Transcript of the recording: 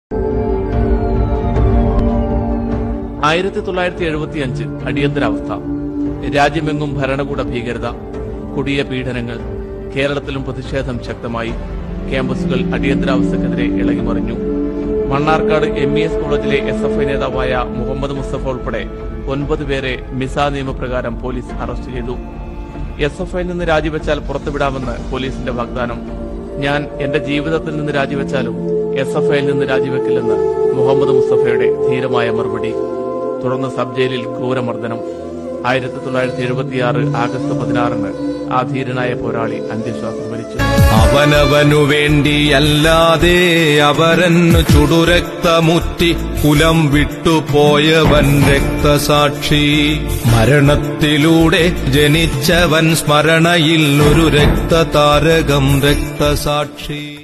ആയിരത്തി തൊള്ളായിരത്തി എഴുപത്തിയഞ്ച് അടിയന്തരാവസ്ഥ രാജ്യമെങ്ങും ഭരണകൂട ഭീകരത കൊടിയ പീഡനങ്ങൾ കേരളത്തിലും പ്രതിഷേധം ശക്തമായി ക്യാമ്പസുകൾ അടിയന്തരാവസ്ഥക്കെതിരെ ഇളകിമറിഞ്ഞു മണ്ണാർക്കാട് എം ഇ എസ് കോളേജിലെ എസ് എഫ് ഐ നേതാവായ മുഹമ്മദ് മുസ്തഫ ഉൾപ്പെടെ ഒൻപത് പേരെ മിസ നിയമപ്രകാരം പോലീസ് അറസ്റ്റ് ചെയ്തു എസ് എഫ് ഐയിൽ നിന്ന് രാജിവെച്ചാൽ പുറത്തുവിടാമെന്ന് പോലീസിന്റെ വാഗ്ദാനം ഞാൻ എന്റെ ജീവിതത്തിൽ നിന്ന് രാജിവെച്ചാലും എസ് എഫ് ഐയിൽ നിന്ന് രാജിവെക്കില്ലെന്ന് മുഹമ്മദ് മുസ്തഫയുടെ ധീരമായ മറുപടി തുടർന്ന് സബ് ജയിലിൽ ക്രൂരമർദ്ദനം ആയിരത്തി തൊള്ളായിരത്തി എഴുപത്തിയാറ് ആഗസ്റ്റ് പതിനാറിന് ആ ധീരനായ പോരാളി അന്ത്യശ്വാസം വലിച്ചു അവനവനു വേണ്ടിയല്ലാതെ അവരന്നു ചുടുരക്തമുറ്റി കുലം വിട്ടുപോയവൻ രക്തസാക്ഷി മരണത്തിലൂടെ ജനിച്ചവൻ സ്മരണയിൽ ഒരു രക്തതാരകം രക്തസാക്ഷി